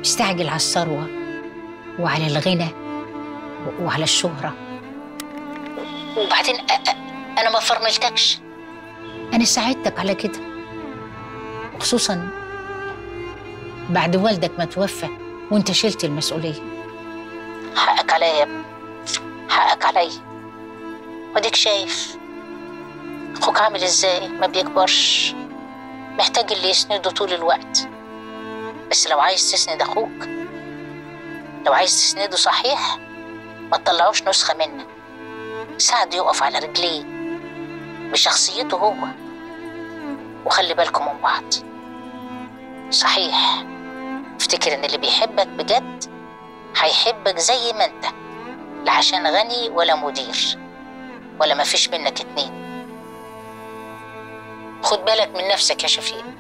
مستعجل على الثروة وعلى الغنى و- وعلى الشهرة وبعدين أ- أ- أنا ما فرملتكش أنا ساعدتك على كده خصوصا بعد والدك ما توفى وانت شلت المسؤولية حقك عليا يا ابني حقك عليا وديك شايف اخوك عامل ازاي ما بيكبرش محتاج اللي يسنده طول الوقت بس لو عايز تسند اخوك لو عايز تسنده صحيح ما تطلعوش نسخة منك ساعده يقف على رجليه بشخصيته هو وخلي بالكم من بعض صحيح افتكر ان اللي بيحبك بجد هيحبك زي ما انت لا عشان غني ولا مدير ولا مفيش منك اتنين خد بالك من نفسك يا شفيق